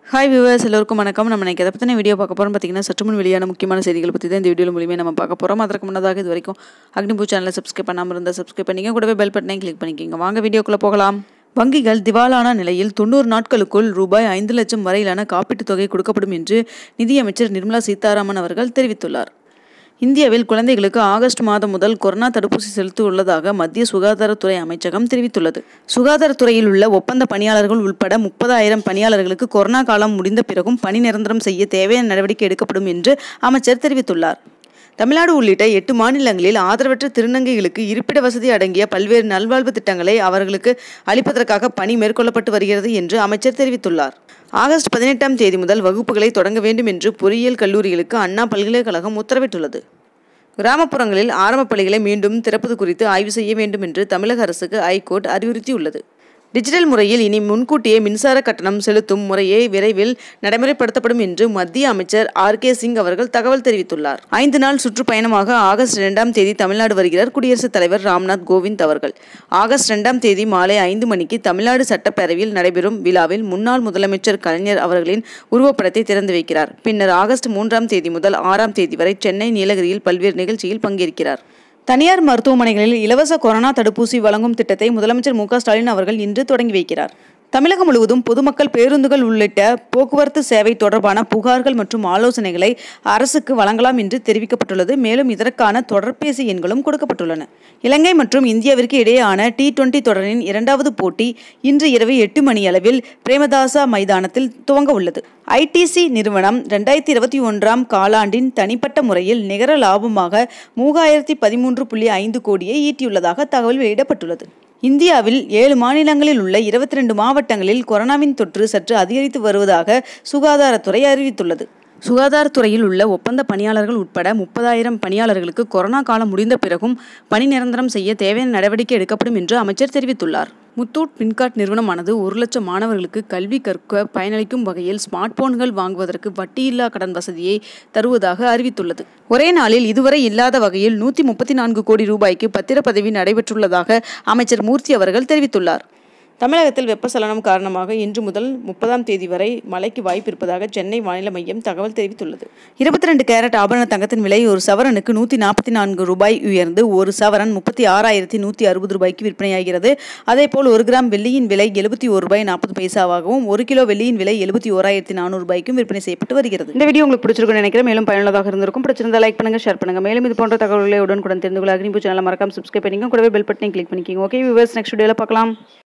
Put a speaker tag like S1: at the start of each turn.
S1: hi viewers எல்லோருக்கும் வணக்கம் நம்ம இன்னைக்கு எதை பற்றின வீடியோ பார்க்க போகிறோம் பார்த்தீங்கன்னா சற்று முன் வெளியான முக்கியமான செய்திகள் பற்றி தான் இந்த வீடியோ மூலியமாக நம்ம பார்க்க போகிறோம் அதற்கு முன்னதாக இது வரைக்கும் அக்னிபூ சேனலை சப்ஸ்கிரைப் பண்ணாமல் இருந்தால் சப்ஸ்கிரைப் பண்ணிங்க கூடவே பெல் பட்டனையும் கிளிக் பண்ணிக்கோங்க வாங்க வீடியோக்குள்ளே போகலாம் வங்கிகள் திவாலான நிலையில் தொண்ணூறு நாட்களுக்குள் ரூபாய் ஐந்து லட்சம் வரையிலான காப்பீட்டுத் தொகை கொடுக்கப்படும் என்று நிதியமைச்சர் நிர்மலா சீதாராமன் அவர்கள் தெரிவித்துள்ளார் இந்தியாவில் குழந்தைகளுக்கு ஆகஸ்ட் மாதம் முதல் கொரோனா தடுப்பூசி செலுத்த உள்ளதாக மத்திய சுகாதாரத்துறை அமைச்சகம் தெரிவித்துள்ளது சுகாதாரத்துறையில் உள்ள ஒப்பந்த பணியாளர்கள் உட்பட முப்பதாயிரம் பணியாளர்களுக்கு கொரோனா காலம் முடிந்த பிறகும் பணி நிரந்தரம் செய்ய தேவையான நடவடிக்கை எடுக்கப்படும் என்று அமைச்சர் தெரிவித்துள்ளார் தமிழ்நாடு உள்ளிட்ட எட்டு மாநிலங்களில் ஆதரவற்ற திருநங்கைகளுக்கு இருப்பிட வசதி அடங்கிய பல்வேறு நல்வாழ்வு திட்டங்களை அவர்களுக்கு அளிப்பதற்காக பணி மேற்கொள்ளப்பட்டு வருகிறது என்று அமைச்சர் தெரிவித்துள்ளார் ஆகஸ்ட் பதினெட்டாம் தேதி முதல் வகுப்புகளை தொடங்க வேண்டும் என்று பொறியியல் கல்லூரிகளுக்கு அண்ணா பல்கலைக்கழகம் உத்தரவிட்டுள்ளது கிராமப்புறங்களில் ஆரம்ப பள்ளிகளை மீண்டும் திறப்பது குறித்து ஆய்வு செய்ய வேண்டும் என்று தமிழக அரசுக்கு ஐகோர்ட் அறிவுறுத்தியுள்ளது டிஜிட்டல் முறையில் இனி முன்கூட்டியே மின்சார கட்டணம் செலுத்தும் முறையே விரைவில் நடைமுறைப்படுத்தப்படும் என்று மத்திய அமைச்சர் ஆர் கே சிங் அவர்கள் தகவல் தெரிவித்துள்ளார் ஐந்து நாள் சுற்றுப்பயணமாக ஆகஸ்ட் இரண்டாம் தேதி தமிழ்நாடு வருகிறார் குடியரசுத் தலைவர் ராம்நாத் கோவிந்த் அவர்கள் ஆகஸ்ட் இரண்டாம் தேதி மாலை ஐந்து மணிக்கு தமிழ்நாடு சட்டப்பேரவையில் நடைபெறும் விழாவில் முன்னாள் முதலமைச்சர் கலைஞர் அவர்களின் உருவப்படத்தை திறந்து வைக்கிறார் பின்னர் ஆகஸ்ட் மூன்றாம் தேதி முதல் ஆறாம் தேதி வரை சென்னை நீலகிரியில் பல்வேறு நிகழ்ச்சியில் பங்கேற்கிறார் தனியார் மருத்துவமனைகளில் இலவச கொரோனா தடுப்பூசி வழங்கும் திட்டத்தை முதலமைச்சர் மு ஸ்டாலின் அவர்கள் இன்று தொடங்கி வைக்கிறார் தமிழகம் முழுவதும் பொதுமக்கள் பேருந்துகள் உள்ளிட்ட போக்குவரத்து சேவை தொடர்பான புகார்கள் மற்றும் ஆலோசனைகளை அரசுக்கு வழங்கலாம் என்று தெரிவிக்கப்பட்டுள்ளது மேலும் இதற்கான தொடர்பேசி எண்களும் கொடுக்கப்பட்டுள்ளன இலங்கை மற்றும் இந்தியாவிற்கு இடையேயான டி டுவெண்டி தொடரின் இரண்டாவது போட்டி இன்று இரவு எட்டு மணி அளவில் பிரேமதாசா மைதானத்தில் துவங்க உள்ளது ஐடிசி நிறுவனம் ரெண்டாயிரத்தி இருபத்தி ஒன்றாம் காலாண்டின் தனிப்பட்ட முறையில் நிகர லாபமாக மூவாயிரத்தி பதிமூன்று புள்ளி ஐந்து கோடியை ஈட்டியுள்ளதாக தகவல் வெளியிடப்பட்டுள்ளது இந்தியாவில் ஏழு மாநிலங்களில் உள்ள இருபத்தி ரெண்டு மாவட்டங்களில் கொரோனாவின் தொற்று சற்று அதிகரித்து வருவதாக சுகாதாரத்துறை அறிவித்துள்ளது சுகாதாரத்துறையில் உள்ள ஒப்பந்த பணியாளர்கள் உட்பட முப்பதாயிரம் பணியாளர்களுக்கு கொரோனா காலம் முடிந்த பிறகும் பணி நிரந்தரம் செய்ய தேவையான நடவடிக்கை எடுக்கப்படும் என்று அமைச்சர் தெரிவித்துள்ளார் முத்தூட் பின்கார்ட் நிறுவனமானது ஒரு லட்சம் மாணவர்களுக்கு கல்வி கற்க பயனளிக்கும் வகையில் ஸ்மார்ட் போன்கள் வாங்குவதற்கு வட்டியில்லா கடன் வசதியை தருவதாக அறிவித்துள்ளது ஒரே நாளில் இதுவரை இல்லாத வகையில் நூற்றி முப்பத்தி நான்கு கோடி ரூபாய்க்கு பத்திரப்பதவி நடைபெற்றுள்ளதாக அமைச்சர் மூர்த்தி அவர்கள் தெரிவித்துள்ளார் தமிழகத்தில் வெப்பச்சலனம் காரணமாக இன்று முதல் முப்பதாம் தேதி வரை மழைக்கு வாய்ப்பு இருப்பதாக சென்னை வானிலை மையம் தகவல் தெரிவித்துள்ளது இருபத்தி ரெண்டு கேரட் ஆபரண தங்கத்தின் விலை ஒரு சவரனுக்கு நூற்றி நாற்பத்தி நான்கு ரூபாய் உயர்ந்து ஒரு சவரன் முப்பத்தி ஆறாயிரத்தி நூற்றி அறுபது ரூபாய்க்கு விற்பனையாகிறது அதேபோல் ஒரு கிராம் வெள்ளியின் விலை எழுபத்தி ஒரு ரூபாய் நாற்பது பைசாவாகவும் ஒரு கிலோ வெள்ளியின் விலை எழுபத்தி ஓராயிரத்தி நானூறு ரூபாய்க்கும் விற்பனை செய்யப்பட்டு வருகிறது இந்த வீடியோ உங்களுக்கு பிடிச்சிருக்கும்னு நினைக்கிறேன் மேலும் பயனுள்ளதாக இருந்திருக்கும் பிடிச்சிருந்தா லைக் பண்ணுங்க ஷேர் பண்ணுங்க மேலும் இது போன்ற தகவல்களை உடனுக்குடன் தெரிந்து கொள்ள அக்னிபூ சேனலை மறக்காம சப்ஸ்கிரைப் பண்ணிக்கோங்க கூடவே பெல் பட்டனை கிளிக் பண்ணிக்கோங்க ஓகே விவர்ஸ் நெக்ஸ்ட் வீடியோவில் பார்க்கலாம்